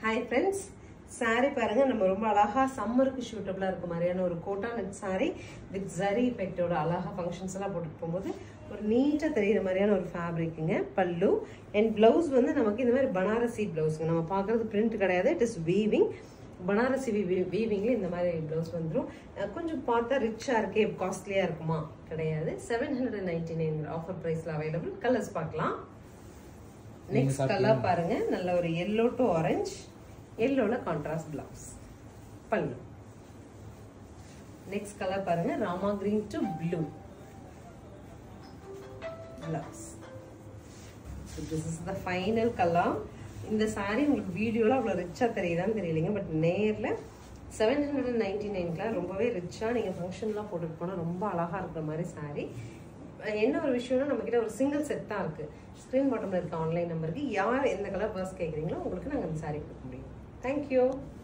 hi friends saree பாருங்க நம்ம ரொம்ப அழகா சம்மருக்கு ஷூட்டபிளா இருக்க மாதிரியான ஒரு Kota net saree with zari எஃபெக்டோட அழகா ஃபங்க்ஷன்ஸ் எல்லாம் போட்டுட்டு போகும்போது ஒரு நீட்டா தெரியுற மாதிரியான ஒரு ஃபேப்ரிக்குங்க பல்லு அண்ட் பிளவுஸ் வந்து நமக்கு இந்த மாதிரி பனாரசி பிளவுஸ்ங்க நம்ம பார்க்கறது பிரிண்ட் கிடையாது இட் இஸ் வீவிங் பனாரசி வீவிங்ல இந்த மாதிரி பிளவுஸ் வந்துடும் கொஞ்சம் பார்த்தா ரிச்சா இருக்கே காஸ்ட்லியா இருக்குமா கிடையாது seven hundred ninety nine offer பிரைஸ்ல அவைலபிள் கலர்ஸ் பார்க்கலாம் நெக்ஸ்ட் கலர் பாருங்க நல்ல ஒரு எல்லோ டு ஆரஞ்ச் எல்லோல contrast blouse pallu next colour பாருங்க Rama green to blue blouse this is the final colour இந்த சாரீ உங்களுக்கு வீடியோவில் அவ்வளோ ரிச்சாக தெரியுதான்னு தெரியலைங்க பட் நேரில் செவன் ஹண்ட்ரட் அண்ட் நைன்டி நைன்க்குலாம் ரொம்பவே ரிச்சாக நீங்கள் ஃபங்க்ஷன்லாம் போட்டுட்டு போனால் ரொம்ப அழகாக இருக்கிற மாதிரி சாரீ என்ன ஒரு விஷயம்னா நம்மக்கிட்ட ஒரு சிங்கிள் செட் தான் இருக்குது ஸ்க்ரீன் பாட்டமில் இருக்க ஆன்லைன் நம்பருக்கு யார் எந்த கலர் பர்ஸ் கேட்குறீங்களோ உங்களுக்கு நாங்கள் அந்த சாரீ கொடுக்க முடியும் தேங்க்யூ